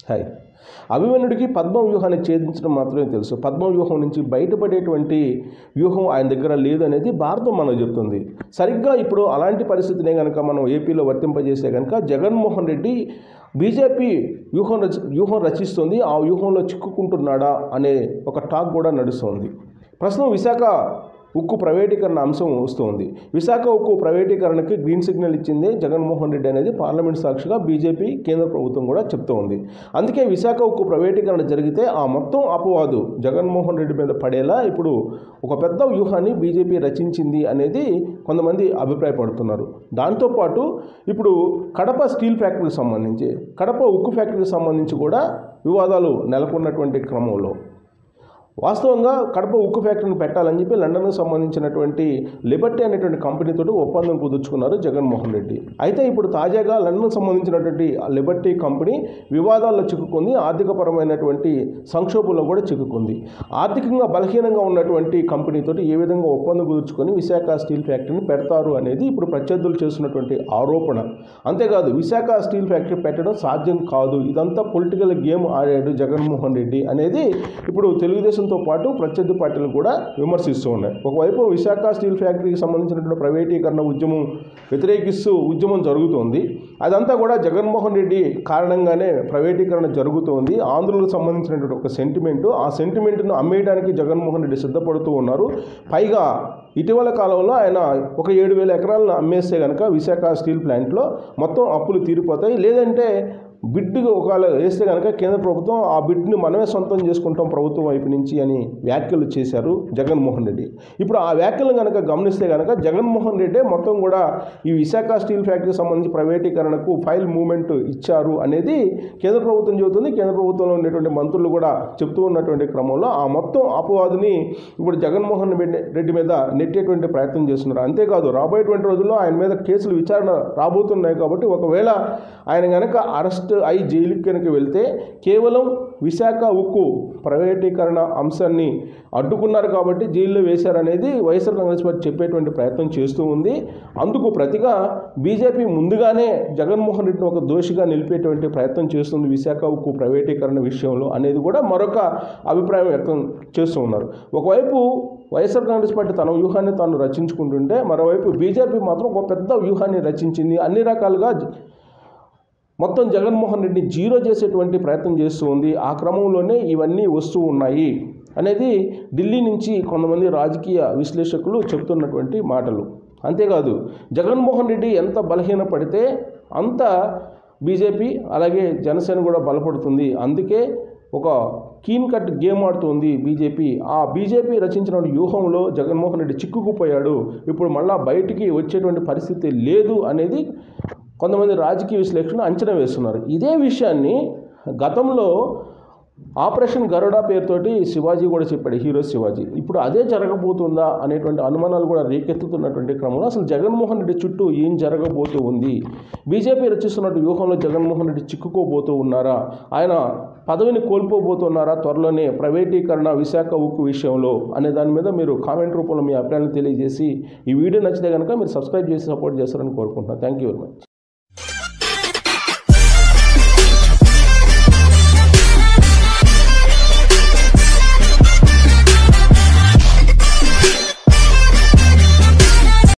hi అభిమన్యుడికి Padma వ్యూహాన్ని ఛేదించడం మాత్రమే తెలుసు పద్మ వ్యూహం నుంచి బయటపడేటువంటి వ్యూహం ఆయన దగ్గర లేదు అనేది భారతం మనకు చెప్తుంది సరిగ్గా ఇప్పుడు అలాంటి పరిస్థితినే కనుక మనం ఏపీలో వర్తింపజేస్తే కనుక జగన్మోహన్ రెడ్డి బీజేపీ వ్యూహం రచి వ్యూహం రచిస్తుంది ఆ వ్యూహంలో చిక్కుకుంటున్నాడా అనే ఒక టాక్ కూడా నడుస్తుంది ప్రస్తుతం విశాఖ ఉక్కు ప్రైవేటీకరణ అంశం వస్తుంది విశాఖ ఉక్కు ప్రైవేటీకరణకి గ్రీన్ సిగ్నల్ ఇచ్చింది జగన్మోహన్ రెడ్డి అనేది పార్లమెంట్ సాక్షిగా బీజేపీ కేంద్ర ప్రభుత్వం కూడా చెప్తూ ఉంది అందుకే విశాఖ ఉక్కు ప్రైవేటీకరణ జరిగితే ఆ మొత్తం అపవాదు జగన్మోహన్ రెడ్డి మీద పడేలా ఇప్పుడు ఒక పెద్ద వ్యూహాన్ని బీజేపీ రచించింది అనేది కొంతమంది అభిప్రాయపడుతున్నారు దాంతోపాటు ఇప్పుడు కడప స్టీల్ ఫ్యాక్టరీకి సంబంధించి కడప ఉక్కు ఫ్యాక్టరీకి సంబంధించి కూడా వివాదాలు నెలకొన్నటువంటి క్రమంలో వాస్తవంగా కడప ఉక్కు ఫ్యాక్టరీని పెట్టాలని చెప్పి లండన్కు సంబంధించినటువంటి లిబర్టీ అనేటువంటి కంపెనీతో ఒప్పందం కుదుర్చుకున్నారు జగన్మోహన్ రెడ్డి అయితే ఇప్పుడు తాజాగా లండన్ సంబంధించినటువంటి ఆ లిబర్టీ కంపెనీ వివాదాల్లో చిక్కుకుంది ఆర్థికపరమైనటువంటి సంక్షోభంలో కూడా చిక్కుకుంది ఆర్థికంగా బలహీనంగా ఉన్నటువంటి కంపెనీతో ఏ విధంగా ఒప్పందం కుదుర్చుకొని విశాఖ స్టీల్ ఫ్యాక్టరీని పెడతారు అనేది ఇప్పుడు ప్రత్యర్థులు చేస్తున్నటువంటి ఆరోపణ అంతేకాదు విశాఖ స్టీల్ ఫ్యాక్టరీ పెట్టడం సాధ్యం కాదు ఇదంతా పొలిటికల్ గేమ్ ఆడాడు జగన్మోహన్ రెడ్డి అనేది ఇప్పుడు తెలుగుదేశంతో పాటు ప్రత్యర్థి పార్టీలు కూడా విమర్శిస్తూ ఉన్నాయి ఒకవైపు విశాఖ స్టీల్ ఫ్యాక్టరీకి సంబంధించినటువంటి ప్రైవేటీకరణ ఉద్యమం వ్యతిరేకిస్తూ ఉద్యమం జరుగుతోంది అదంతా కూడా జగన్మోహన్ రెడ్డి కారణంగానే ప్రైవేటీకరణ జరుగుతోంది ఆంధ్రులకు సంబంధించినటువంటి ఒక సెంటిమెంటు ఆ సెంటిమెంట్ను అమ్మేయడానికి జగన్మోహన్ రెడ్డి సిద్ధపడుతూ ఉన్నారు పైగా ఇటీవల కాలంలో ఆయన ఒక ఏడు వేల ఎకరాలను అమ్మేస్తే కనుక విశాఖ స్టీల్ ప్లాంట్లో మొత్తం అప్పులు తీరిపోతాయి లేదంటే బిడ్ ఒకవేళ వేస్తే కనుక కేంద్ర ప్రభుత్వం ఆ బిడ్ని మనమే సొంతం చేసుకుంటాం ప్రభుత్వం వైపు నుంచి అని వ్యాఖ్యలు చేశారు జగన్మోహన్ రెడ్డి ఇప్పుడు ఆ వ్యాఖ్యలను కనుక గమనిస్తే కనుక జగన్మోహన్ రెడ్డి మొత్తం కూడా ఈ విశాఖ స్టీల్ ఫ్యాక్టరీకి సంబంధించి ప్రైవేటీకరణకు ఫైల్ మూవ్మెంట్ ఇచ్చారు అనేది కేంద్ర ప్రభుత్వం చెబుతుంది కేంద్ర ప్రభుత్వంలో ఉండేటువంటి మంత్రులు కూడా చెప్తూ ఉన్నటువంటి క్రమంలో ఆ మొత్తం అపవాదుని ఇప్పుడు జగన్మోహన్ రెడ్డి రెడ్డి మీద నెట్టేటువంటి ప్రయత్నం చేస్తున్నారు అంతేకాదు రాబోయేటువంటి రోజుల్లో ఆయన మీద కేసులు విచారణ రాబోతున్నాయి కాబట్టి ఒకవేళ ఆయన కనుక అరెస్ట్ అయి జైలుకి కనుక వెళ్తే కేవలం విశాఖ ఉక్కు ప్రైవేటీకరణ అంశాన్ని అడ్డుకున్నారు కాబట్టి జైల్లో వేశారనేది వైఎస్ఆర్ కాంగ్రెస్ పార్టీ చెప్పేటువంటి ప్రయత్నం చేస్తూ ఉంది అందుకు ప్రతిగా బీజేపీ ముందుగానే జగన్మోహన్ రెడ్డిని ఒక దోషిగా నిలిపేటువంటి ప్రయత్నం చేస్తుంది విశాఖ ఉక్కు ప్రైవేటీకరణ విషయంలో అనేది కూడా మరొక అభిప్రాయం వ్యక్తం చేస్తూ ఉన్నారు ఒకవైపు వైఎస్ఆర్ కాంగ్రెస్ పార్టీ తన వ్యూహాన్ని తాను రచించుకుంటుంటే మరోవైపు బీజేపీ మాత్రం ఒక పెద్ద వ్యూహాన్ని రచించింది అన్ని రకాలుగా మొత్తం జగన్మోహన్ రెడ్డి జీరో చేసేటువంటి ప్రయత్నం చేస్తూ ఉంది ఆ క్రమంలోనే ఇవన్నీ వస్తూ ఉన్నాయి అనేది ఢిల్లీ నుంచి కొంతమంది రాజకీయ విశ్లేషకులు చెప్తున్నటువంటి మాటలు అంతేకాదు జగన్మోహన్ రెడ్డి ఎంత బలహీన పడితే అంత బీజేపీ అలాగే జనసేన కూడా బలపడుతుంది అందుకే ఒక కీన్ కట్ గేమ్ ఆడుతుంది బీజేపీ ఆ బీజేపీ రచించిన వ్యూహంలో జగన్మోహన్ రెడ్డి చిక్కుకుపోయాడు ఇప్పుడు మళ్ళా బయటికి వచ్చేటువంటి పరిస్థితి లేదు అనేది కొంతమంది రాజకీయ విశ్లేషకులు అంచనా వేస్తున్నారు ఇదే విషయాన్ని గతంలో ఆపరేషన్ గరుడ పేరుతోటి శివాజీ కూడా చెప్పాడు హీరో శివాజీ ఇప్పుడు అదే జరగబోతుందా అనేటువంటి అనుమానాలు కూడా రేకెత్తుతున్నటువంటి క్రమంలో అసలు జగన్మోహన్ రెడ్డి చుట్టూ ఏం జరగబోతూ ఉంది బీజేపీ రచిస్తున్నట్టు వ్యూహంలో జగన్మోహన్ రెడ్డి చిక్కుకోబోతూ ఉన్నారా ఆయన పదవిని కోల్పోబోతున్నారా త్వరలోనే ప్రైవేటీకరణ విశాఖ ఉక్కు విషయంలో అనే దాని మీద మీరు కామెంట్ రూపంలో మీ అభిప్రాయాలు తెలియజేసి ఈ వీడియో నచ్చితే కనుక మీరు సబ్స్క్రైబ్ చేసి సపోర్ట్ చేస్తారని కోరుకుంటున్నాను థ్యాంక్ యూ వెరీ మచ్